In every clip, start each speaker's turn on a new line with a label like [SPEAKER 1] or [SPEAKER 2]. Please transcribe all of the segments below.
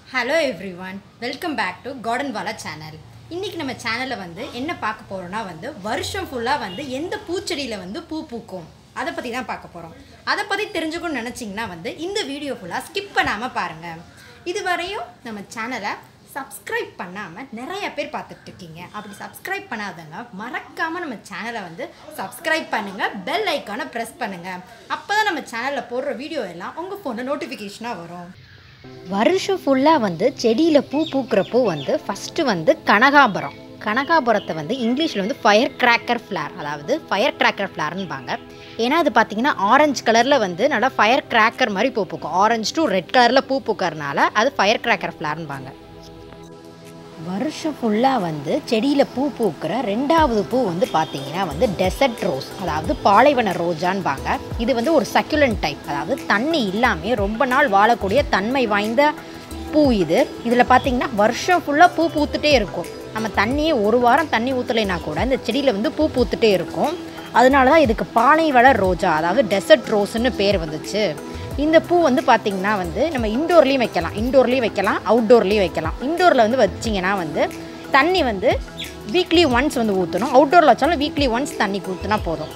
[SPEAKER 1] hello everyone welcome back to garden Wala channel இன்றைக்கி நம்ம சேனலில் வந்து என்ன பார்க்க போகிறோம்னா வந்து வருஷம் ஃபுல்லாக வந்து எந்த பூச்செடியில் வந்து பூ பூக்கும் அதை பற்றி தான் பார்க்க போகிறோம் அதை பற்றி தெரிஞ்சுக்கணும்னு நினச்சிங்கன்னா வந்து இந்த வீடியோ ஃபுல்லாக ஸ்கிப் பண்ணாமல் பாருங்கள் இதுவரையும் நம்ம சேனலை சப்ஸ்கிரைப் பண்ணாமல் நிறைய பேர் பார்த்துட்டு இருக்கீங்க அப்படி சப்ஸ்கிரைப் பண்ணாதவங்க மறக்காமல் நம்ம சேனலை வந்து சப்ஸ்கிரைப் பண்ணுங்கள் பெல் ஐக்கானை ப்ரெஸ் பண்ணுங்கள் அப்போ தான் நம்ம சேனலில் போடுற வீடியோ எல்லாம் உங்கள் ஃபோனில் நோட்டிஃபிகேஷனாக வரும்
[SPEAKER 2] வருஷம் ஃபுல்லாக வந்து செடியில் பூ பூக்கிற பூ வந்து ஃபஸ்ட்டு வந்து கனகாபரம் கனகாபரத்தை வந்து இங்கிலீஷில் வந்து ஃபயர் கிராக்கர் ஃப்ளார் அதாவது ஃபயர் கிராக்கர் ஃப்ளார்னுபாங்க ஏன்னா அது பார்த்தீங்கன்னா ஆரஞ்சு கலரில் வந்து நல்லா ஃபயர் கிராக்கர் மாதிரி பூ பூக்கும் ஆரஞ்சு டு ரெட் கலரில் பூ பூக்கறனால அது ஃபயர் கிராக்கர் ஃப்ளார்னுபாங்க வருஷம் ஃபுல்லாக வந்து செடியில் பூ பூக்கிற ரெண்டாவது பூ வந்து பார்த்தீங்கன்னா வந்து டெசர்ட் ரோஸ் அதாவது பாலைவன ரோஜான்பாங்க இது வந்து ஒரு சக்யுலன்ட் டைப் அதாவது தண்ணி இல்லாமல் ரொம்ப நாள் வாழக்கூடிய தன்மை வாய்ந்த பூ இது இதில் பார்த்தீங்கன்னா வருஷம் ஃபுல்லாக பூ பூத்துட்டே இருக்கும் நம்ம தண்ணியே ஒரு வாரம் தண்ணி ஊற்றலைனா கூட இந்த செடியில் வந்து பூ பூத்துட்டே இருக்கும் அதனால தான் இதுக்கு பாலைவன ரோஜா அதாவது டெசர்ட் ரோஸ்ன்னு பேர் வந்துச்சு இந்த பூ வந்து பார்த்திங்கன்னா வந்து நம்ம இன்டோர்லேயும் வைக்கலாம் இன்டோர்லேயும் வைக்கலாம் அவுட்டோர்லேயும் வைக்கலாம் இன்டோரில் வந்து வச்சிங்கன்னா வந்து தண்ணி வந்து வீக்லி ஒன்ஸ் வந்து ஊற்றணும் அவுட்டோரில் வச்சாலும் வீக்லி ஒன்ஸ் தண்ணி ஊற்றினா போதும்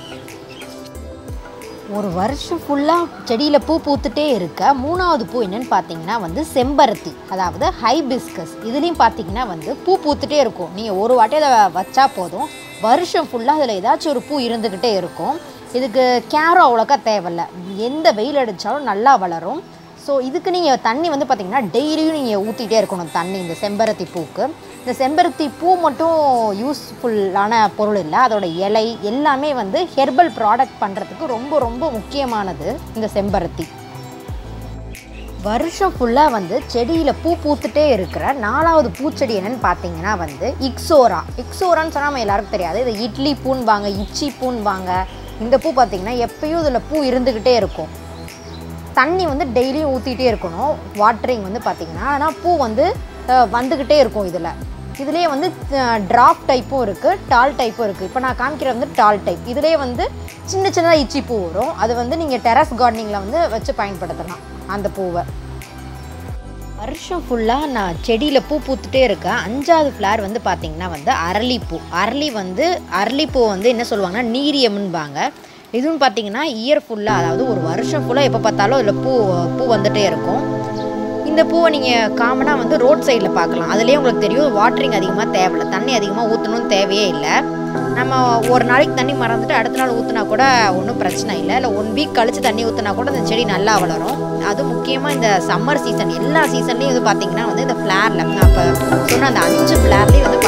[SPEAKER 2] ஒரு வருஷம் ஃபுல்லாக செடியில் பூ பூத்துட்டே இருக்க மூணாவது பூ என்னன்னு பார்த்தீங்கன்னா வந்து செம்பருத்தி அதாவது ஹைபிஸ்கஸ் இதுலேயும் பார்த்தீங்கன்னா வந்து பூ பூத்துட்டே இருக்கும் நீங்கள் ஒரு வாட்டி அதை வச்சா போதும் வருஷம் ஃபுல்லாக அதில் ஏதாச்சும் ஒரு பூ இருந்துக்கிட்டே இருக்கும் இதுக்கு கேரம் அவ்வளோக்கா தேவையில்ல எந்த வெயில் அடித்தாலும் நல்லா வளரும் ஸோ இதுக்கு நீங்கள் தண்ணி வந்து பார்த்திங்கன்னா டெய்லியும் நீங்கள் ஊற்றிட்டே இருக்கணும் தண்ணி இந்த செம்பருத்தி பூக்கு இந்த செம்பருத்தி பூ மட்டும் யூஸ்ஃபுல்லான பொருள் இல்லை அதோட இலை எல்லாமே வந்து ஹெர்பல் ப்ராடக்ட் பண்ணுறதுக்கு ரொம்ப ரொம்ப முக்கியமானது இந்த செம்பருத்தி வருஷம் ஃபுல்லாக வந்து செடியில் பூ பூத்துட்டே இருக்கிற நாலாவது பூச்செடி என்னன்னு பார்த்தீங்கன்னா வந்து இக்ஸோரா இக்ஸோரான்னு சொன்னால் நம்ம எல்லாருக்கும் தெரியாது இது இட்லி பூன்பாங்க இச்சி பூன்பாங்க இந்த பூ பார்த்தீங்கன்னா எப்பயும் இதில் பூ இருந்துக்கிட்டே இருக்கும் தண்ணி வந்து டெய்லியும் ஊற்றிட்டே இருக்கணும் வாட்டரிங் வந்து பார்த்திங்கன்னா ஆனால் பூ வந்து அஹ், வந்துக்கிட்டே இருக்கும் இதில் இதுலேயே வந்து ட்ராப் டைப்பும் இருக்குது டால் டைப்பும் இருக்குது இப்போ நான் காமிக்கிறது வந்து டால் டைப் இதுலேயே வந்து சின்ன சின்னதாக இச்சி பூ வரும் அது வந்து நீங்கள் டெரஸ் கார்டனிங்கில் வந்து வச்சு பயன்படுத்தலாம் அந்த பூவை வருஷம் ஃபுல்லாக நான் செடியில் பூ பூத்துட்டே இருக்கேன் அஞ்சாவது ஃப்ளார் வந்து பார்த்திங்கன்னா வந்து அரளிப்பூ அரளி வந்து அரளிப்பூ வந்து என்ன சொல்லுவாங்கன்னா நீரியம்னுபாங்க இதுவும் பார்த்தீங்கன்னா இயர் ஃபுல்லாக அதாவது ஒரு வருஷம் ஃபுல்லாக எப்போ பார்த்தாலும் அதில் பூ பூ வந்துட்டே இருக்கும் இந்த பூவை நீங்கள் காமனாக வந்து ரோட் சைடில் பார்க்கலாம் அதுலேயே உங்களுக்கு தெரியும் வாட்டரிங் அதிகமாக தேவையில்லை தண்ணி அதிகமாக ஊற்றணும்னு தேவையே இல்லை நம்ம ஒரு நாளைக்கு தண்ணி மறந்துட்டு அடுத்த நாள் ஊற்றினா கூட ஒன்றும் பிரச்சனை இல்லை இல்லை ஒன் வீக் கழித்து தண்ணி ஊற்றினா கூட அந்த செடி நல்லா வளரும் அது முக்கியமாக இந்த சம்மர் சீசன் எல்லா சீசன்லேயும் வந்து பார்த்தீங்கன்னா வந்து இந்த ஃப்ளாரில் நான் இப்போ சொன்ன அந்த அஞ்சு ஃப்ளார்லேயும் வந்து